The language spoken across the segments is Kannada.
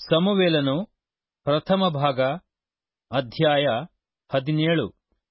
ಸಮುವೇಲನು ಪ್ರಥಮ ಭಾಗ ಅಧ್ಯಾಯ ಹದಿನೇಳು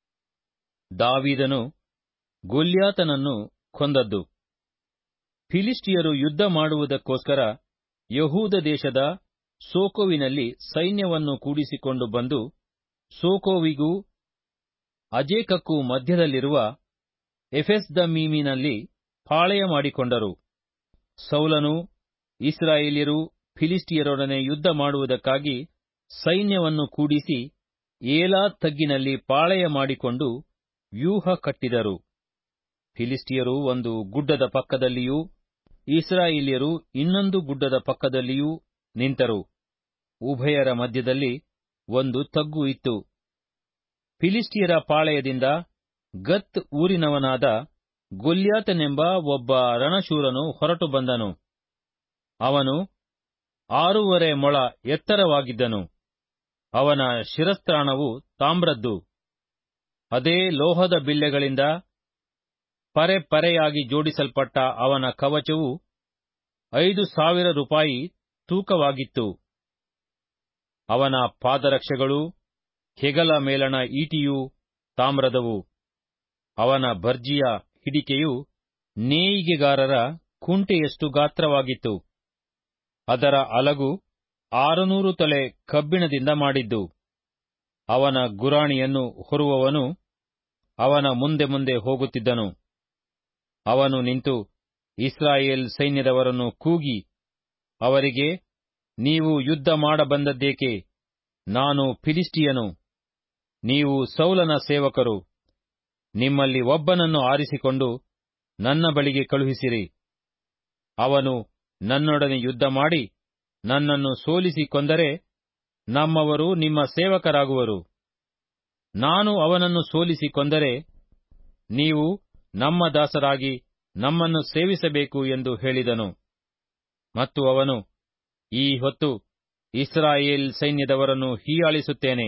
ದಾವೀದನು ಗೊಲ್ಯಾತನನ್ನು ಕೊಂದದ್ದು ಫಿಲಿಷ್ಟಿಯರು ಯುದ್ಧ ಮಾಡುವುದಕ್ಕೋಸ್ಕರ ಯಹೂದ ದೇಶದ ಸೋಕೋವಿನಲ್ಲಿ ಸೈನ್ಯವನ್ನು ಕೂಡಿಸಿಕೊಂಡು ಬಂದು ಸೋಕೋವಿಗೂ ಅಜೇಕಕ್ಕೂ ಮಧ್ಯದಲ್ಲಿರುವ ಎಫೆಸ್ದಮ್ಮೀಮಿನಲ್ಲಿ ಪಾಳೆಯ ಮಾಡಿಕೊಂಡರು ಸೌಲನು ಇಸ್ರಾಯೇಲ್ಯರು ಫಿಲಿಷ್ಟಿಯರೊಡನೆ ಯುದ್ಧ ಮಾಡುವುದಕ್ಕಾಗಿ ಸೈನ್ಯವನ್ನು ಕೂಡಿಸಿ ಏಲಾ ತಗ್ಗಿನಲ್ಲಿ ಪಾಳೆಯ ಮಾಡಿಕೊಂಡು ವ್ಯೂಹ ಕಟ್ಟಿದರು ಫಿಲಿಷ್ಟಿಯರು ಒಂದು ಗುಡ್ಡದ ಪಕ್ಕದಲ್ಲಿಯೂ ಇಸ್ರಾಯೇಲ್ಯರು ಇನ್ನೊಂದು ಗುಡ್ಡದ ಪಕ್ಕದಲ್ಲಿಯೂ ನಿಂತರು ಉಭಯರ ಮಧ್ಯದಲ್ಲಿ ಒಂದು ತಗ್ಗು ಇತ್ತು ಫಿಲಿಷ್ಟಿಯರ ಪಾಳೆಯದಿಂದ ಗತ್ ಊರಿನವನಾದ ಗೊಲ್ಯಾತನೆಂಬ ಒಬ್ಬ ರಣಶೂರನು ಹೊರಟು ಬಂದನು ಅವನು ಆರೂವರೆ ಮೊಳ ಎತ್ತರವಾಗಿದ್ದನು ಅವನ ಶಿರಸ್ತ್ರಾಣವು ತಾಮ್ರದ್ದು ಅದೇ ಲೋಹದ ಬಿಲ್ಲೆಗಳಿಂದ ಪರೆ ಪರೆಯಾಗಿ ಜೋಡಿಸಲ್ಪಟ್ಟ ಅವನ ಕವಚವು ಐದು ಸಾವಿರ ರೂಪಾಯಿ ತೂಕವಾಗಿತ್ತು ಅವನ ಪಾದರಕ್ಷೆಗಳು ಹೆಗಲ ಮೇಲಣ ಈಟಿಯೂ ತಾಮ್ರದವು ಅವನ ಭರ್ಜಿಯ ಹಿಡಿಕೆಯು ನೇಯಿಗೆಗಾರರ ಕುಂಟೆಯಷ್ಟು ಗಾತ್ರವಾಗಿತ್ತು ಅದರ ಅಲಗು ಆರುನೂರು ತೊಲೆ ಕಬ್ಬಿಣದಿಂದ ಮಾಡಿದ್ದು ಅವನ ಗುರಾಣಿಯನ್ನು ಹೊರುವವನು ಅವನ ಮುಂದೆ ಮುಂದೆ ಹೋಗುತ್ತಿದ್ದನು ಅವನು ನಿಂತು ಇಸ್ರಾಯೇಲ್ ಸೈನ್ಯದವರನ್ನು ಕೂಗಿ ಅವರಿಗೆ ನೀವು ಯುದ್ಧ ಮಾಡಬಂದದ್ದೇಕೆ ನಾನು ಫಿಲಿಷ್ಟಿಯನು ನೀವು ಸೌಲನ ಸೇವಕರು ನಿಮ್ಮಲ್ಲಿ ಒಬ್ಬನನ್ನು ಆರಿಸಿಕೊಂಡು ನನ್ನ ಬಳಿಗೆ ಕಳುಹಿಸಿರಿ ಅವನು ನನ್ನೊಡನೆ ಯುದ್ಧ ಮಾಡಿ ನನ್ನನ್ನು ಸೋಲಿಸಿ ಕೊಂದರೆ ನಮ್ಮವರು ನಿಮ್ಮ ಸೇವಕರಾಗುವರು ನಾನು ಅವನನ್ನು ಸೋಲಿಸಿ ಕೊಂದರೆ ನೀವು ನಮ್ಮ ದಾಸರಾಗಿ ನಮ್ಮನ್ನು ಸೇವಿಸಬೇಕು ಎಂದು ಹೇಳಿದನು ಮತ್ತು ಅವನು ಈ ಹೊತ್ತು ಇಸ್ರಾಯೇಲ್ ಸೈನ್ಯದವರನ್ನು ಹೀಯಾಳಿಸುತ್ತೇನೆ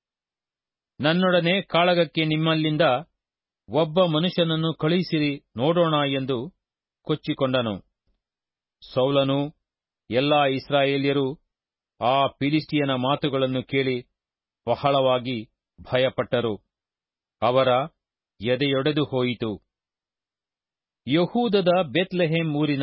ನನ್ನೊಡನೆ ಕಾಳಗಕ್ಕೆ ನಿಮ್ಮಲ್ಲಿಂದ ಒಬ್ಬ ಮನುಷ್ಯನನ್ನು ಕಳುಹಿಸಿರಿ ನೋಡೋಣ ಎಂದು ಕೊಚ್ಚಿಕೊಂಡನು ಸೌಲನು ಎಲ್ಲಾ ಇಸ್ರಾಯೇಲ್ಯರು ಆ ಫಿಲಿಷ್ಟಿಯನ ಮಾತುಗಳನ್ನು ಕೇಳಿ ಬಹಳವಾಗಿ ಭಯಪಟ್ಟರು ಅವರ ಎದೆಯೊಡೆದು ಹೋಯಿತು ಯಹೂದದ ಬೆತ್ಲೆಹೇಮ್ ಊರಿನ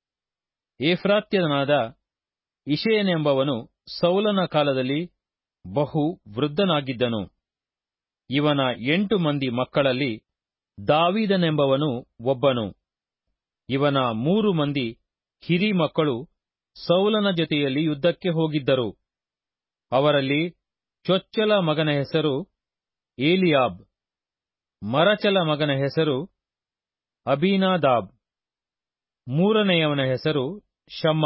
ಏಫ್ರಾತ್ಯನಾದ ಇಷಯನೆಂಬವನು ಸೌಲನ ಕಾಲದಲ್ಲಿ ಬಹು ವೃದ್ಧನಾಗಿದ್ದನು ಇವನ ಎಂಟು ಮಂದಿ ಮಕ್ಕಳಲ್ಲಿ ದಾವೀದನೆಂಬವನು ಒಬ್ಬನು ಇವನ ಮೂರು ಮಂದಿ ಹಿರಿ ಮಕ್ಕಳು ಸೌಲನ ಜೊತೆಯಲ್ಲಿ ಯುದ್ಧಕ್ಕೆ ಹೋಗಿದ್ದರು ಅವರಲ್ಲಿ ಚೊಚ್ಚಲ ಮಗನ ಹೆಸರು ಏಲಿಯಾಬ್ ಮರಚಲ ಮಗನ ಹೆಸರು ಅಬೀನಾದಾಬ್ ಮೂರನೆಯವನ ಹೆಸರು ಶಮ್ಮ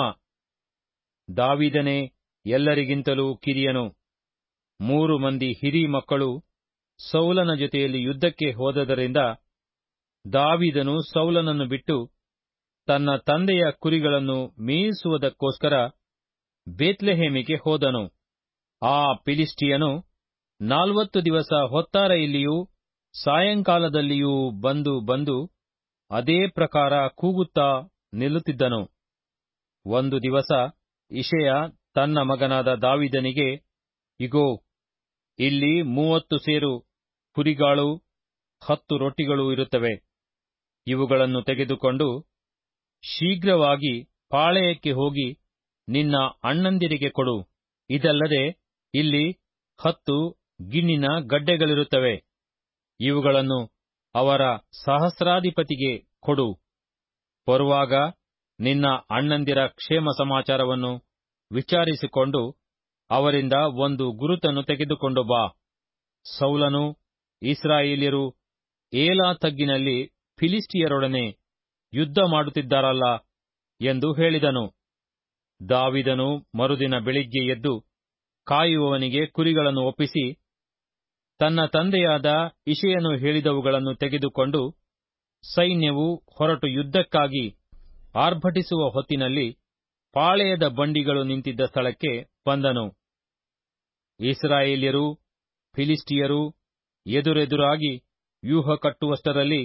ದಾವಿದನೇ ಎಲ್ಲರಿಗಿಂತಲೂ ಕಿರಿಯನು ಮೂರು ಮಂದಿ ಹಿರಿ ಮಕ್ಕಳು ಸೌಲನ ಜೊತೆಯಲ್ಲಿ ಯುದ್ಧಕ್ಕೆ ಹೋದದರಿಂದ ದಾವಿದನು ಸೌಲನನ್ನು ಬಿಟ್ಟು ತನ್ನ ತಂದೆಯ ಕುರಿಗಳನ್ನು ಮೇಯಿಸುವುದಕ್ಕೋಸ್ಕರ ಬೇತ್ಲೆಹೇಮಿಗೆ ಹೋದನು ಆ ಫಿಲಿಷ್ಟಿಯನು ನಾಲ್ವತ್ತು ದಿವಸ ಹೊತ್ತಾರೆಯಲ್ಲಿಯೂ ಸಾಯಂಕಾಲದಲ್ಲಿಯೂ ಬಂದು ಬಂದು ಅದೇ ಪ್ರಕಾರ ಕೂಗುತ್ತಾ ನಿಲ್ಲುತ್ತಿದ್ದನು ಒಂದು ದಿವಸ ಇಷೆಯ ತನ್ನ ಮಗನಾದ ದಾವಿದನಿಗೆ ಇಗೋ ಇಲ್ಲಿ ಮೂವತ್ತು ಸೇರು ಕುರಿಗಾಳು ಹತ್ತು ರೊಟ್ಟಿಗಳು ಇರುತ್ತವೆ ಇವುಗಳನ್ನು ತೆಗೆದುಕೊಂಡು ಶೀಘ್ರವಾಗಿ ಪಾಳೆಯಕ್ಕೆ ಹೋಗಿ ನಿನ್ನ ಅಣ್ಣಂದಿರಿಗೆ ಕೊಡು ಇದಲ್ಲದೆ ಇಲ್ಲಿ ಹತ್ತು ಗಿಣ್ಣಿನ ಗಡ್ಡೆಗಳಿರುತ್ತವೆ ಇವುಗಳನ್ನು ಅವರ ಸಹಸ್ರಾಧಿಪತಿಗೆ ಕೊಡು ಬರುವಾಗ ನಿನ್ನ ಅಣ್ಣಂದಿರ ಕ್ಷೇಮ ಸಮಾಚಾರವನ್ನು ವಿಚಾರಿಸಿಕೊಂಡು ಅವರಿಂದ ಒಂದು ಗುರುತನ್ನು ತೆಗೆದುಕೊಂಡು ಬಾ ಸೌಲನು ಇಸ್ರಾಯೇಲ್ಯರು ಏಲಾ ತಗ್ಗಿನಲ್ಲಿ ಫಿಲಿಷ್ಟಿಯರೊಡನೆ ಯುದ್ಧ ಮಾಡುತ್ತಿದ್ದಾರಲ್ಲ ಎಂದು ಹೇಳಿದನು ದಾವಿದನು ಮರುದಿನ ಬೆಳಿಗ್ಗೆ ಎದ್ದು ಕಾಯುವವನಿಗೆ ಕುರಿಗಳನ್ನು ಒಪ್ಪಿಸಿ ತನ್ನ ತಂದೆಯಾದ ಇಷೆಯನು ಹೇಳಿದವುಗಳನ್ನು ತೆಗೆದುಕೊಂಡು ಸೈನ್ಯವು ಹೊರಟು ಯುದ್ಧಕ್ಕಾಗಿ ಆರ್ಭಟಿಸುವ ಹೊತ್ತಿನಲ್ಲಿ ಪಾಳೆಯದ ಬಂಡಿಗಳು ನಿಂತಿದ್ದ ಸ್ಥಳಕ್ಕೆ ಬಂದನು ಇಸ್ರಾಯೇಲ್ಯರು ಫಿಲಿಷ್ಟಿಯರು ಎದುರೆದುರಾಗಿ ವ್ಯೂಹ ಕಟ್ಟುವಷ್ಟರಲ್ಲಿ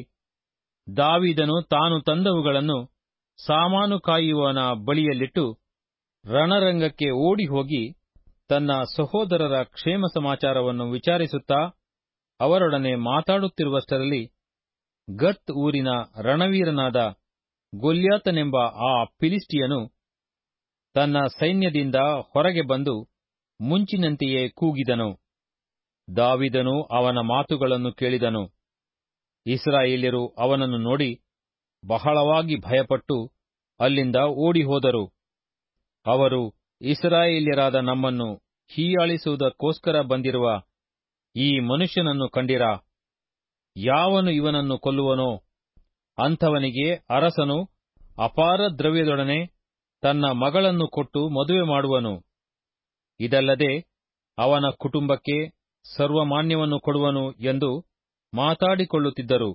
ದಾವಿದನು ತಾನು ತಂದವುಗಳನ್ನು ಸಾಮಾನು ಕಾಯುವವನ ಬಳಿಯಲ್ಲಿಟ್ಟು ರಣರಂಗಕ್ಕೆ ಓಡಿ ಹೋಗಿ ತನ್ನ ಸಹೋದರರ ಕ್ಷೇಮ ಸಮಾಚಾರವನ್ನು ವಿಚಾರಿಸುತ್ತಾ ಅವರೊಡನೆ ಮಾತಾಡುತ್ತಿರುವಷ್ಟರಲ್ಲಿ ಗತ್ ಊರಿನ ರಣವೀರನಾದ ಗೊಲ್ಯಾತನೆಂಬ ಆ ಫಿಲಿಸ್ಟಿಯನು ತನ್ನ ಸೈನ್ಯದಿಂದ ಹೊರಗೆ ಬಂದು ಮುಂಚಿನಂತೆಯೇ ಕೂಗಿದನು ದಾವಿದನು ಅವನ ಮಾತುಗಳನ್ನು ಕೇಳಿದನು ಇಸ್ರಾಯೇಲ್ಯರು ಅವನನ್ನು ನೋಡಿ ಬಹಳವಾಗಿ ಭಯಪಟ್ಟು ಅಲ್ಲಿಂದ ಓಡಿಹೋದರು ಅವರು ಇಸ್ರಾಯೇಲ್ಯರಾದ ನಮ್ಮನ್ನು ಹೀಯಾಳಿಸುವುದಕ್ಕೋಸ್ಕರ ಬಂದಿರುವ ಈ ಮನುಷ್ಯನನ್ನು ಕಂಡಿರಾ ಯಾವನು ಇವನನ್ನು ಕೊಲ್ಲುವನೋ ಅಂಥವನಿಗೆ ಅರಸನು ಅಪಾರ ದ್ರವ್ಯದೊಡನೆ ತನ್ನ ಮಗಳನ್ನು ಕೊಟ್ಟು ಮದುವೆ ಮಾಡುವನು ಇದಲ್ಲದೆ ಅವನ ಕುಟುಂಬಕ್ಕೆ ಸರ್ವಮಾನ್ಯವನ್ನು ಕೊಡುವನು ಎಂದು ಮಾತಾಡಿಕೊಳ್ಳುತ್ತಿದ್ದರು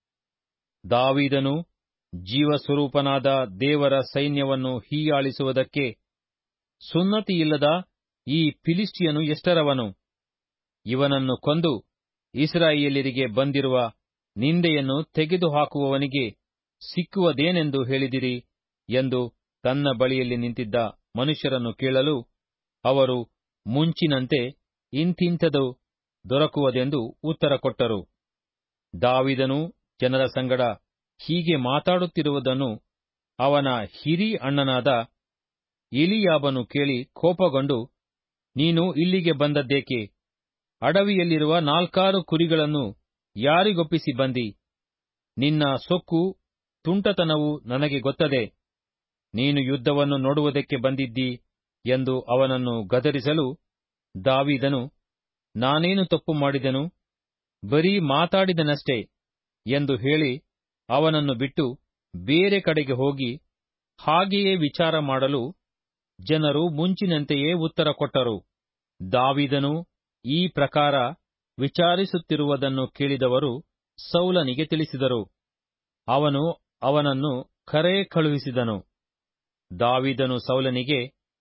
ದಾವೀದನು ಜೀವಸ್ವರೂಪನಾದ ದೇವರ ಸೈನ್ಯವನ್ನು ಹೀಯಾಳಿಸುವುದಕ್ಕೆ ಸುನ್ನತಿಯಿಲ್ಲದ ಈ ಫಿಲಿಸ್ಟಿಯನು ಎಷ್ಟರವನು ಇವನನ್ನು ಕೊಂದು ಇಸ್ರಾಯೇಲ್ಯರಿಗೆ ಬಂದಿರುವ ನಿಂದೆಯನ್ನು ತೆಗೆದುಹಾಕುವವನಿಗೆ ಸಿಕ್ಕುವುದೇನೆಂದು ಹೇಳಿದಿರಿ ಎಂದು ತನ್ನ ಬಳಿಯಲ್ಲಿ ನಿಂತಿದ್ದ ಮನುಷ್ಯರನ್ನು ಕೇಳಲು ಅವರು ಮುಂಚಿನಂತೆ ಇಂಥಿಂಥದು ದೊರಕುವುದೆಂದು ಉತ್ತರ ಕೊಟ್ಟರು ದಾವಿದನು ಜನರ ಸಂಗಡ ಹೀಗೆ ಮಾತಾಡುತ್ತಿರುವುದನ್ನು ಅವನ ಹಿರಿ ಅಣ್ಣನಾದ ಎಲಿಯಾಬನು ಕೇಳಿ ಕೋಪಗೊಂಡು ನೀನು ಇಲ್ಲಿಗೆ ಬಂದದ್ದೇಕೆ ಅಡವಿಯಲ್ಲಿರುವ ನಾಲ್ಕಾರು ಕುರಿಗಳನ್ನು ಯಾರಿಗೊಪ್ಪಿಸಿ ಬಂದಿ ನಿನ್ನ ಸೊಕ್ಕು ತುಂಟತನವು ನನಗೆ ಗೊತ್ತದೆ ನೀನು ಯುದ್ಧವನ್ನು ನೋಡುವುದಕ್ಕೆ ಬಂದಿದ್ದಿ ಎಂದು ಅವನನ್ನು ಗದರಿಸಲು ದಾವಿದನು ನಾನೇನು ತಪ್ಪು ಮಾಡಿದೆನು ಬರೀ ಮಾತಾಡಿದನಷ್ಟೇ ಎಂದು ಹೇಳಿ ಅವನನ್ನು ಬಿಟ್ಟು ಬೇರೆ ಕಡೆಗೆ ಹೋಗಿ ಹಾಗೆಯೇ ವಿಚಾರ ಮಾಡಲು ಜನರು ಮುಂಚಿನಂತೆಯೇ ಉತ್ತರ ಕೊಟ್ಟರು ದಾವಿದನು ಈ ಪ್ರಕಾರ ವಿಚಾರಿಸುತ್ತಿರುವುದನ್ನು ಕೇಳಿದವರು ಸೌಲನಿಗೆ ತಿಳಿಸಿದರು ಅವನು ಅವನನ್ನು ಕರೆ ಕಳುಹಿಸಿದನು ದಾವಿದನು ಸೌಲನಿಗೆ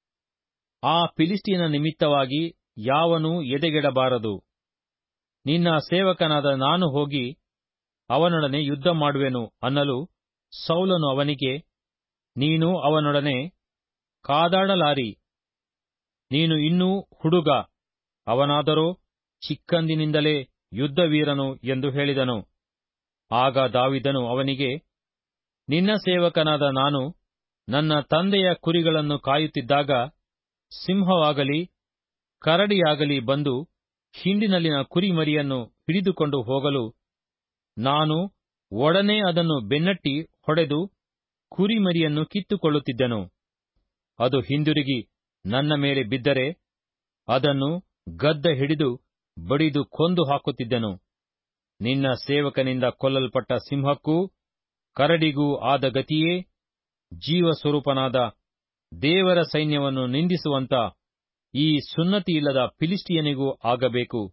ಆ ಫಿಲಿಸ್ಟಿಯನ ನಿಮಿತ್ತವಾಗಿ ಯಾವನೂ ಎದೆಗೆಡಬಾರದು ನಿನ್ನ ಸೇವಕನಾದ ನಾನು ಹೋಗಿ ಅವನೊಡನೆ ಯುದ್ಧ ಮಾಡುವೆನು ಅನ್ನಲು ಸೌಲನು ಅವನಿಗೆ ನೀನು ಅವನೊಡನೆ ಕಾದಾಡಲಾರಿ ನೀನು ಇನ್ನೂ ಹುಡುಗ ಅವನಾದರೋ ಚಿಕ್ಕಂದಿನಿಂದಲೇ ಯುದ್ಧವೀರನು ಎಂದು ಹೇಳಿದನು ಆಗ ದಾವಿದನು ಅವನಿಗೆ ನಿನ್ನ ಸೇವಕನಾದ ನಾನು ನನ್ನ ತಂದೆಯ ಕುರಿಗಳನ್ನು ಕಾಯುತ್ತಿದ್ದಾಗ ಸಿಂಹವಾಗಲಿ ಕರಡಿಯಾಗಲಿ ಬಂದು ಹಿಂಡಿನಲ್ಲಿನ ಕುರಿಮರಿಯನ್ನು ಹಿಡಿದುಕೊಂಡು ಹೋಗಲು ನಾನು ಒಡನೆ ಅದನ್ನು ಬೆನ್ನಟ್ಟಿ ಹೊಡೆದು ಕುರಿಮರಿಯನ್ನು ಕಿತ್ತುಕೊಳ್ಳುತ್ತಿದ್ದೆನು ಅದು ಹಿಂದಿರುಗಿ ನನ್ನ ಮೇಲೆ ಬಿದ್ದರೆ ಅದನ್ನು ಗದ್ದ ಹಿಡಿದು ಬಡಿದು ಕೊಂದು ಹಾಕುತ್ತಿದ್ದೆನು ನಿನ್ನ ಸೇವಕನಿಂದ ಕೊಲ್ಲಲ್ಪಟ್ಟ ಸಿಂಹಕ್ಕೂ ಕರಡಿಗೂ ಆದ ಗತಿಯೇ ಜೀವಸ್ವರೂಪನಾದ ದೇವರ ಸೈನ್ಯವನ್ನು ನಿಂದಿಸುವಂತ ಈ ಸುನ್ನತಿಯಿಲ್ಲದ ಫಿಲಿಸ್ಟಿಯನಿಗೂ ಆಗಬೇಕು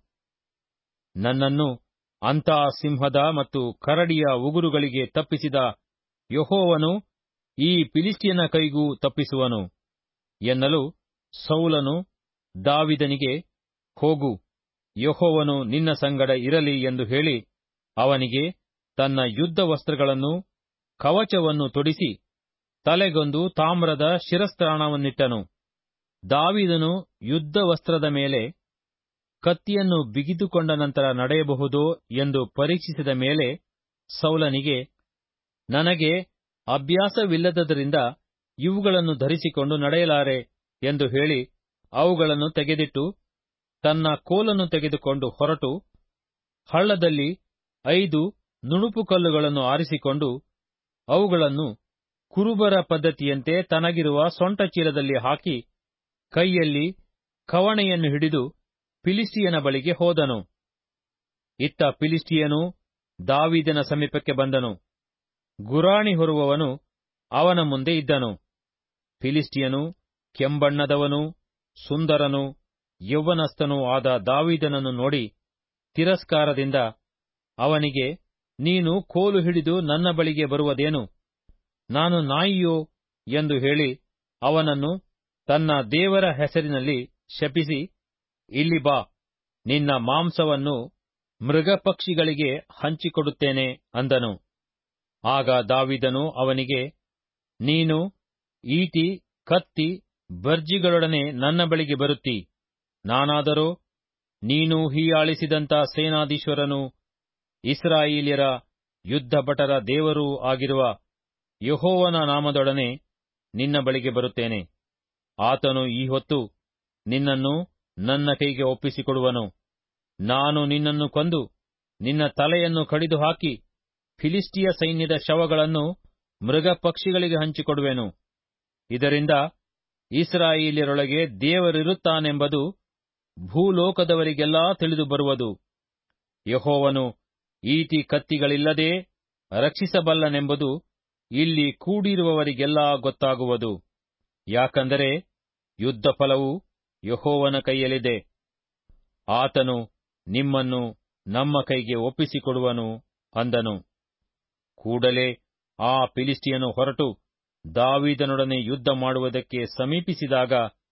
ನನ್ನನ್ನು ಅಂಥ ಸಿಂಹದ ಮತ್ತು ಕರಡಿಯ ಉಗುರುಗಳಿಗೆ ತಪ್ಪಿಸಿದ ಯಹೋವನು ಈ ಫಿಲಿಸ್ಟಿಯನ ಕೈಗೂ ತಪ್ಪಿಸುವನು ಎನ್ನಲು ಸೌಲನು ದಾವಿದನಿಗೆ ಹೋಗು ಯಹೋವನು ನಿನ್ನ ಸಂಗಡ ಇರಲಿ ಎಂದು ಹೇಳಿ ಅವನಿಗೆ ತನ್ನ ಯುದ್ಧ ವಸ್ತ್ರಗಳನ್ನು ಕವಚವನ್ನು ತೊಡಿಸಿ ತಲೆಗೊಂದು ತಾಮ್ರದ ಶಿರಸ್ತ್ರಾಣವನ್ನಿಟ್ಟನು ದಾವಿದನು ಯುದ್ಧ ವಸ್ತ್ರದ ಮೇಲೆ ಕತ್ತಿಯನ್ನು ಬಿಗಿದುಕೊಂಡ ನಂತರ ನಡೆಯಬಹುದೋ ಎಂದು ಪರೀಕ್ಷಿಸಿದ ಮೇಲೆ ಸೌಲನಿಗೆ ನನಗೆ ಅಭ್ಯಾಸವಿಲ್ಲದದರಿಂದ ಇವುಗಳನ್ನು ಧರಿಸಿಕೊಂಡು ನಡೆಯಲಾರೆ ಎಂದು ಹೇಳಿ ಅವುಗಳನ್ನು ತೆಗೆದಿಟ್ಟು ತನ್ನ ಕೋಲನ್ನು ತೆಗೆದುಕೊಂಡು ಹೊರಟು ಹಳ್ಳದಲ್ಲಿ ಐದು ನುಣುಪು ಕಲ್ಲುಗಳನ್ನು ಆರಿಸಿಕೊಂಡು ಅವುಗಳನ್ನು ಕುರುಬರ ಪದ್ಧತಿಯಂತೆ ತನಗಿರುವ ಸೊಂಟ ಚೀಲದಲ್ಲಿ ಹಾಕಿ ಕೈಯಲ್ಲಿ ಕವಣೆಯನ್ನು ಹಿಡಿದು ಫಿಲಿಸ್ಟಿಯನ ಬಳಿಗೆ ಹೋದನು ಇತ್ತ ಫಿಲಿಸ್ಟಿಯನು ದಾವಿದನ ಸಮೀಪಕ್ಕೆ ಬಂದನು ಗುರಾಣಿ ಹೊರುವವನು ಅವನ ಮುಂದೆ ಇದ್ದನು ಫಿಲಿಸ್ಟಿಯನು ಕೆಂಬಣ್ಣದವನೂ ಸುಂದರನೂ ಯೌವನಸ್ಥನೂ ಆದ ದಾವಿದನನ್ನು ನೋಡಿ ತಿರಸ್ಕಾರದಿಂದ ಅವನಿಗೆ ನೀನು ಕೋಲು ಹಿಡಿದು ನನ್ನ ಬಳಿಗೆ ಬರುವುದೇನು ನಾನು ನಾಯಿಯೋ ಎಂದು ಹೇಳಿ ಅವನನ್ನು ತನ್ನ ದೇವರ ಹೆಸರಿನಲ್ಲಿ ಶಪಿಸಿ ಇಲ್ಲಿ ಬಾ ನಿನ್ನ ಮಾಂಸವನ್ನು ಮೃಗಪಕ್ಷಿಗಳಿಗೆ ಹಂಚಿಕೊಡುತ್ತೇನೆ ಅಂದನು ಆಗ ದಾವಿದನು ಅವನಿಗೆ ನೀನು ಈಟಿ ಕತ್ತಿ ಬರ್ಜಿಗಳೊಡನೆ ನನ್ನ ಬಳಿಗೆ ಬರುತ್ತಿ ನಾನಾದರೋ ನೀನು ಹೀಯಾಳಿಸಿದಂಥ ಸೇನಾಧೀಶ್ವರನು ಇಸ್ರಾಯೇಲ್ಯರ ಯುದ್ಧ ಭಟರ ದೇವರೂ ಆಗಿರುವ ಯಹೋವನ ನಾಮದೊಡನೆ ನಿನ್ನ ಬಳಿಗೆ ಬರುತ್ತೇನೆ ಆತನು ಈ ಹೊತ್ತು ನಿನ್ನನ್ನು ನನ್ನ ಕೈಗೆ ಒಪ್ಪಿಸಿಕೊಡುವನು ನಾನು ನಿನ್ನನ್ನು ಕೊಂದು ನಿನ್ನ ತಲೆಯನ್ನು ಕಡಿದು ಹಾಕಿ ಫಿಲಿಸ್ಟಿಯ ಸೈನ್ಯದ ಶವಗಳನ್ನು ಮೃಗ ಪಕ್ಷಿಗಳಿಗೆ ಹಂಚಿಕೊಡುವೆನು ಇದರಿಂದ ಇಸ್ರಾಯೇಲ್ಯರೊಳಗೆ ದೇವರಿರುತ್ತಾನೆಂಬುದು ಭೂಲೋಕದವರಿಗೆಲ್ಲಾ ತಿಳಿದು ಬರುವುದು ಯಹೋವನು ಈಟಿ ಕತ್ತಿಗಳಿಲ್ಲದೆ ರಕ್ಷಿಸಬಲ್ಲನೆಂಬುದು ಇಲ್ಲಿ ಕೂಡಿರುವವರಿಗೆಲ್ಲಾ ಗೊತ್ತಾಗುವುದು ಯಾಕಂದರೆ ಯುದ್ಧ ಫಲವು ಯಹೋವನ ಕೈಯಲ್ಲಿದೆ ಆತನು ನಿಮ್ಮನ್ನು ನಮ್ಮ ಕೈಗೆ ಒಪ್ಪಿಸಿಕೊಡುವನು ಅಂದನು ಕೂಡಲೇ ಆ ಫಿಲಿಸ್ಟಿಯನು ಹೊರಟು ದಾವೀದನೊಡನೆ ಯುದ್ಧ ಮಾಡುವುದಕ್ಕೆ ಸಮೀಪಿಸಿದಾಗ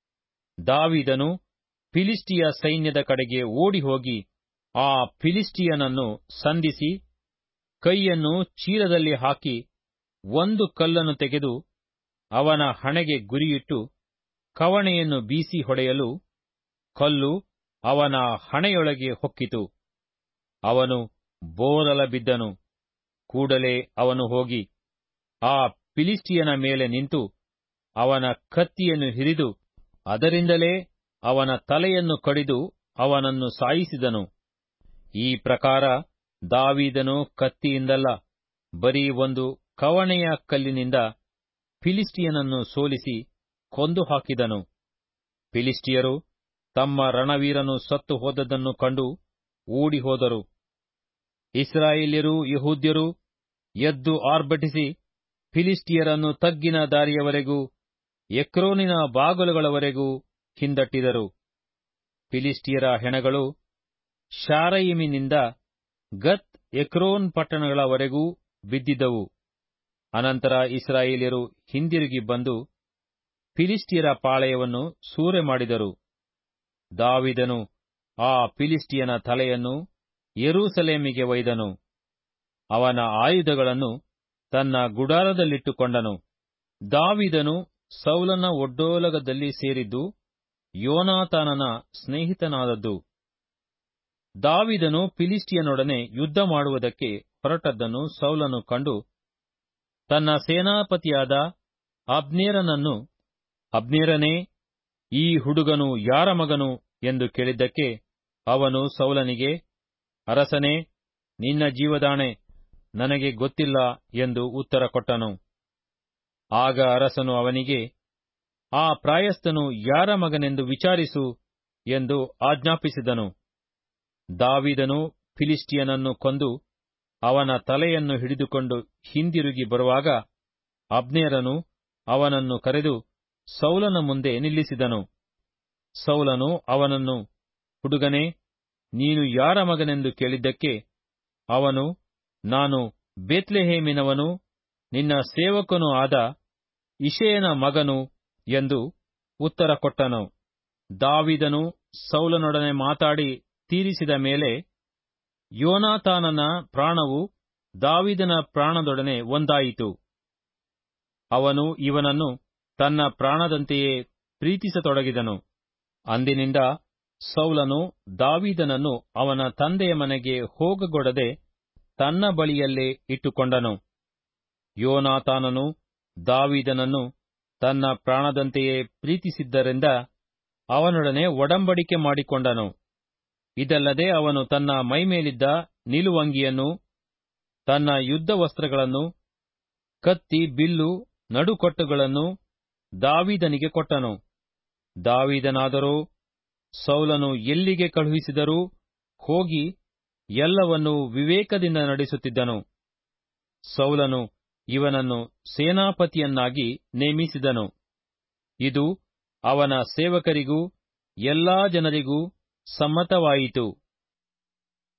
ದಾವೀದನು ಫಿಲಿಸ್ಟಿಯ ಸೈನ್ಯದ ಕಡೆಗೆ ಓಡಿಹೋಗಿ ಆ ಫಿಲಿಸ್ಟಿಯನನ್ನು ಸಂಧಿಸಿ ಕೈಯನ್ನು ಚೀಲದಲ್ಲಿ ಹಾಕಿ ಒಂದು ಕಲ್ಲನ್ನು ತೆಗೆದು ಅವನ ಹಣೆಗೆ ಗುರಿಯಿಟ್ಟು ಕವಣೆಯನ್ನು ಬೀಸಿ ಹೊಡೆಯಲು ಕಲ್ಲು ಅವನ ಹಣೆಯೊಳಗೆ ಹೊಕ್ಕಿತು ಅವನು ಬೋರಲ ಬಿದ್ದನು ಕೂಡಲೇ ಅವನು ಹೋಗಿ ಆ ಫಿಲಿಸ್ಟಿಯನ ಮೇಲೆ ನಿಂತು ಅವನ ಕತ್ತಿಯನ್ನು ಹಿರಿದು ಅದರಿಂದಲೇ ಅವನ ತಲೆಯನ್ನು ಕಡಿದು ಅವನನ್ನು ಸಾಯಿಸಿದನು ಈ ಪ್ರಕಾರ ದಾವೀದನು ಕತ್ತಿಯಿಂದಲ್ಲ ಬರೀ ಒಂದು ಕವಣೆಯ ಕಲ್ಲಿನಿಂದ ಫಿಲಿಸ್ಟಿಯನನ್ನು ಸೋಲಿಸಿ ಕೊಂದು ಹಾಕಿದನು ಫಿಲಿಸ್ಟಿಯರು ತಮ್ಮ ರಣವೀರನು ಸತ್ತು ಹೋದದ್ದನ್ನು ಕಂಡು ಓಡಿಹೋದರು ಇಸ್ರಾಯೇಲ್ಯರೂ ಯಹೂದ್ಯರೂ ಎದ್ದು ಆರ್ಭಟಿಸಿ ಫಿಲಿಸ್ಟಿಯರನ್ನು ತಗ್ಗಿನ ದಾರಿಯವರೆಗೂ ಎಕ್ರೋನಿನ ಬಾಗಲುಗಳವರೆಗೂ ಹಿಂದಟ್ಟಿದರು ಫಿಲಿಸ್ಟಿಯರ ಹೆಣಗಳು ಶಾರಯಿಮಿನಿಂದ ಗತ್ ಎಕ್ರೋನ್ ಪಟ್ಟಣಗಳವರೆಗೂ ಬಿದ್ದಿದ್ದವು ಅನಂತರ ಇಸ್ರಾಯೇಲ್ಯರು ಹಿಂದಿರುಗಿ ಬಂದು ಫಿಲಿಸ್ಟಿಯರ ಪಾಳೆಯವನ್ನು ಸೂರೆ ಮಾಡಿದರು ದಾವಿದನು ಆ ಫಿಲಿಸ್ಟಿಯನ ತಲೆಯನ್ನು ಯೆರೂಸಲೇಮಿಗೆ ಒಯ್ದನು ಅವನ ಆಯುಧಗಳನ್ನು ತನ್ನ ಗುಡಾರದಲ್ಲಿಟ್ಟುಕೊಂಡನು ದಾವಿದನು ಸೌಲನ ಒಡ್ಡೋಲಗದಲ್ಲಿ ಸೇರಿದ್ದು ಯೋನಾತಾನನ ಸ್ನೇಹಿತನಾದದ್ದು ದಾವಿದನು ಫಿಲಿಸ್ಟಿಯನೊಡನೆ ಯುದ್ಧ ಮಾಡುವುದಕ್ಕೆ ಹೊರಟದ್ದನ್ನು ಸೌಲನು ಕಂಡು ತನ್ನ ಸೇನಾಪತಿಯಾದ ಅಬ್ನೇರನನ್ನು ಅಬ್ನೇರನೇ ಈ ಹುಡುಗನು ಯಾರ ಮಗನು ಎಂದು ಕೇಳಿದ್ದಕ್ಕೆ ಅವನು ಸೌಲನಿಗೆ ಅರಸನೇ ನಿನ್ನ ಜೀವದಾಣೆ ನನಗೆ ಗೊತ್ತಿಲ್ಲ ಎಂದು ಉತ್ತರ ಕೊಟ್ಟನು ಆಗ ಅರಸನು ಅವನಿಗೆ ಆ ಪ್ರಾಯಸ್ಥನು ಯಾರ ಮಗನೆಂದು ವಿಚಾರಿಸು ಎಂದು ಆಜ್ಞಾಪಿಸಿದನು ದಾವಿದನು ಫಿಲಿಸ್ಟಿಯನನ್ನು ಕೊಂದು ಅವನ ತಲೆಯನ್ನು ಹಿಡಿದುಕೊಂಡು ಹಿಂದಿರುಗಿ ಬರುವಾಗ ಅಬ್ನೇರನು ಅವನನ್ನು ಕರೆದು ಸೌಲನ ಮುಂದೆ ನಿಲ್ಲಿಸಿದನು ಸೌಲನು ಅವನನ್ನು ಹುಡುಗನೇ ನೀನು ಯಾರ ಮಗನೆಂದು ಕೇಳಿದ್ದಕ್ಕೆ ಅವನು ನಾನು ಬೇತ್ಲೆಹೇಮಿನವನು ನಿನ್ನ ಸೇವಕನೂ ಆದ ಇಷಯನ ಮಗನು ಎಂದು ಉತ್ತರ ಕೊಟ್ಟನು ದಾವಿದನು ಸೌಲನೊಡನೆ ಮಾತಾಡಿ ತೀರಿಸಿದ ಮೇಲೆ ಯೋನಾತಾನನ ಪ್ರಾಣವು ದಾವಿದನ ಪ್ರಾಣದೊಡನೆ ಒಂದಾಯಿತು ಅವನು ಇವನನ್ನು ತನ್ನ ಪ್ರಾಣದಂತೆಯೇ ಪ್ರೀತಿಸತೊಡಗಿದನು ಅಂದಿನಿಂದ ಸೌಲನು ದಾವಿದನನ್ನು ಅವನ ತಂದೆಯ ಮನೆಗೆ ಹೋಗಗೊಡದೆ ತನ್ನ ಬಳಿಯಲ್ಲೇ ಇಟ್ಟುಕೊಂಡನು ಯೋನಾತಾನನು ದಾವಿದನನ್ನು ತನ್ನ ಪ್ರಾಣದಂತೆಯೇ ಪ್ರೀತಿಸಿದ್ದರಿಂದ ಅವನೊಡನೆ ಒಡಂಬಡಿಕೆ ಮಾಡಿಕೊಂಡನು ಇದಲ್ಲದೆ ಅವನು ತನ್ನ ಮೈಮೇಲಿದ್ದ ನಿಲುವಂಗಿಯನ್ನು ತನ್ನ ಯುದ್ಧ ವಸ್ತ್ರಗಳನ್ನು ಕತ್ತಿ ಬಿಲ್ಲು ನಡುಕಟ್ಟುಗಳನ್ನು ದಾವಿದನಿಗೆ ಕೊಟ್ಟನು ದಾವಿದನಾದರೋ ಸೌಲನು ಎಲ್ಲಿಗೆ ಕಳುಹಿಸಿದರೂ ಹೋಗಿ ಎಲ್ಲವನ್ನೂ ವಿವೇಕದಿಂದ ನಡೆಸುತ್ತಿದ್ದನು ಸೌಲನು ಇವನನ್ನು ಸೇನಾಪತಿಯನ್ನಾಗಿ ನೇಮಿಸಿದನು ಇದು ಅವನ ಸೇವಕರಿಗೂ ಎಲ್ಲಾ ಜನರಿಗೂ ಸಮ್ಮತವಾಯಿತು